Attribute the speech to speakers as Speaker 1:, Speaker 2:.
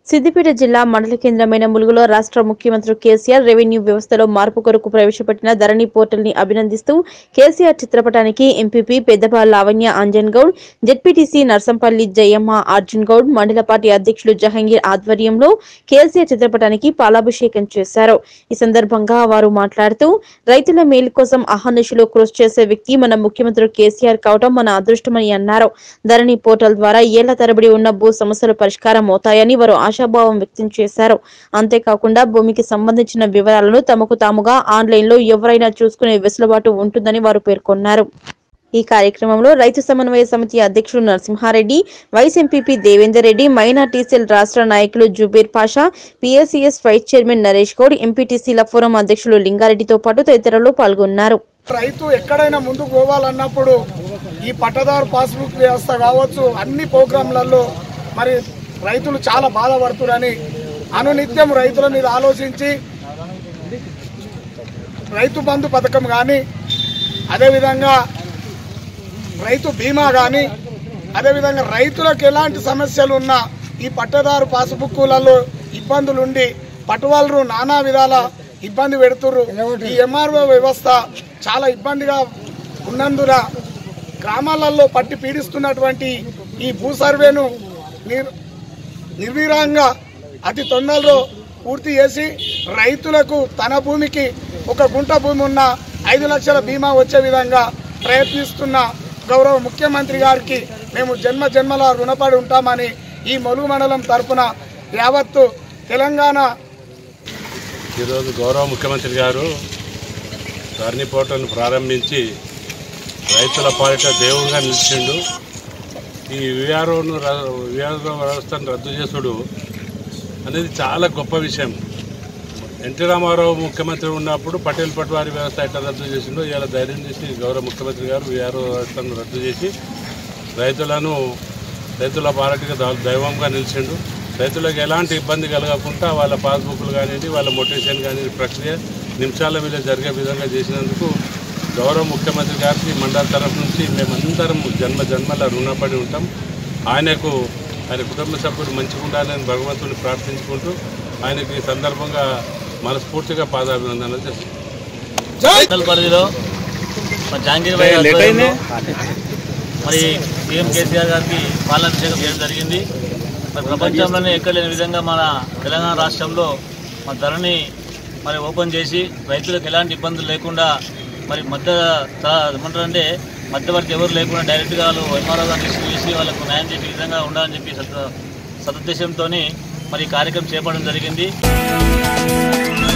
Speaker 1: సిద్దిపేట జిల్లా మండల కేంద్రమైన ములుగులో రాష్ట్ర ముఖ్యమంత్రి కేసీఆర్ రెవెన్యూ వ్యవస్థలో మార్పు కొరకు ప్రవేశపెట్టిన ధరణి పోర్టల్ ని అభినందిస్తూ కేసీఆర్ చిత్రపటానికి ఎంపీపీ పెద్దపా లావణ్య అంజన్ గౌడ్ జెడ్పీటీసీ నర్సంపల్లి జయమ్మ అర్జున్ గౌడ్ మండల పార్టీ అధ్యక్షులు జహంగీర్ ఆధ్వర్యంలో కేసీఆర్ చిత్రపటానికి పాలాభిషేకం చేశారు ఈ సందర్భంగా వారు మాట్లాడుతూ రైతుల మేలు కోసం అహర్నిశలు కృషి చేసే వ్యక్తి మన ముఖ్యమంత్రి కేసీఆర్ కావటం మన అదృష్టమని అన్నారు ధరణి పోర్టల్ ద్వారా ఏళ్ల తరబడి ఉన్న భూ సమస్యలు పరిష్కారం అవుతాయని వారు ఆశాభావం వ్యక్తం చేశారు అంతేకాకుండా భూమికి సంబంధించిన వివరాలను తమకు తాముగా ఆన్లైన్ లో ఎవరైనా చూసుకునే వెసులుబాటు ఉంటుందని వారు పేర్కొన్నారు ఈ కార్యక్రమంలో రైతు సమన్వయ సమితి అధ్యక్షుడు Narasimha Reddy vice MPP Devender Reddy minority cell రాష్ట్ర నాయకులు Zuber Pasha PSCS vice chairman Naresh Goud ఎంపీటీసీల ఫోరం అధ్యక్షులు లింగారెడ్డితో పాటు తదితరులు పాల్గొన్నారు
Speaker 2: రైతు ఎక్కడైనా ముందుకు పోవాలన్నప్పుడు ఈ పట్టదారు పాస్బుక్ వ్యవస్థ కావచ్చు అన్ని ప్రోగ్రాంలలో మరి రైతులు చాలా బాధపడుతున్నారని అనునిత్యం రైతుల మీద ఆలోచించి రైతు బంధు పథకం కానీ అదేవిధంగా రైతు బీమా కానీ అదేవిధంగా రైతులకు ఎలాంటి సమస్యలు ఉన్నా ఈ పట్టదారు పాస్బుక్లలో ఇబ్బందులుండి పట్టువాళ్ళు నానా విధాల ఇబ్బంది పెడుతుర్రు ఈ ఎంఆర్ఓ వ్యవస్థ చాలా ఇబ్బందిగా ఉన్నందున గ్రామాలలో పట్టి పీడిస్తున్నటువంటి ఈ భూ సర్వేను నిర్ నిర్వీరంగా అతి తొందరలో పూర్తి చేసి రైతులకు తన భూమికి ఒక గుంట భూమి ఉన్న ఐదు లక్షల బీమా వచ్చే విధంగా ప్రయత్నిస్తున్న గౌరవ ముఖ్యమంత్రి గారికి మేము జన్మ జన్మల రుణపడి ఉంటామని ఈ మొలుగు మండలం తరపున యావత్తు తెలంగాణ
Speaker 3: ఈరోజు గౌరవ ముఖ్యమంత్రి గారు ధరణి పోర్టల్ను ప్రారంభించి రైతుల పాలిట దేవుడుగా నిలిచిండు ఈ విఆర్ఓను విఆర్ఓ వ్యవస్థను రద్దు చేసుడు అనేది చాలా గొప్ప విషయం ఎన్టీ రామారావు ముఖ్యమంత్రి ఉన్నప్పుడు పటేల్ పట్వారి వ్యవస్థ ఎట్లా రద్దు చేసిండో ఇలా ధైర్యం చేసి గౌరవ ముఖ్యమంత్రి గారు విఆర్ఓ వ్యవస్థను రద్దు చేసి రైతులను రైతుల పాలటిగా దా- దైవంగా నిలిచిండు రైతులకు ఎలాంటి ఇబ్బంది కలగకుండా వాళ్ళ పాస్బుక్లు కానివ్వండి వాళ్ళ మొటేషన్ కానివ్వండి ప్రక్రియ నిమిషాల మీద జరిగే విధంగా చేసినందుకు గౌరవ ముఖ్యమంత్రి గారికి మండల తరఫు నుంచి మేమందరం జన్మ జన్మల రుణపడి ఉంటాం ఆయనకు ఆయన కుటుంబ సభ్యులు మంచిగా ఉండాలని భగవంతుని ప్రార్థించుకుంటూ ఆయనకి ఈ సందర్భంగా మనస్ఫూర్తిగా పాదాభివందనలు చేస్తున్నాం
Speaker 4: మండల పరిధిలో మరి జహాంగీర్ భాయ్ ఆధ్వర్యంలో మరి సీఎం కేసీఆర్ గారికి పాలనాభిషేకం చేయడం జరిగింది మరి ప్రపంచంలోనే ఎక్కడ లేని విధంగా మన తెలంగాణ రాష్ట్రంలో మన ధరని మరి ఓపెన్ చేసి రైతులకు ఎలాంటి ఇబ్బందులు లేకుండా మరి మధ్య త- ఏమంటారంటే మధ్యవర్తి ఎవరు లేకుండా డైరెక్ట్గా వాళ్ళు ఎంఆర్ఓ గారిని రిసీవ్ చేసి వాళ్ళకు న్యాయం చేసే విధంగా ఉండాలని చెప్పి సత్ సదుద్దేశంతో మరి ఈ కార్యక్రమం చేపట్టడం జరిగింది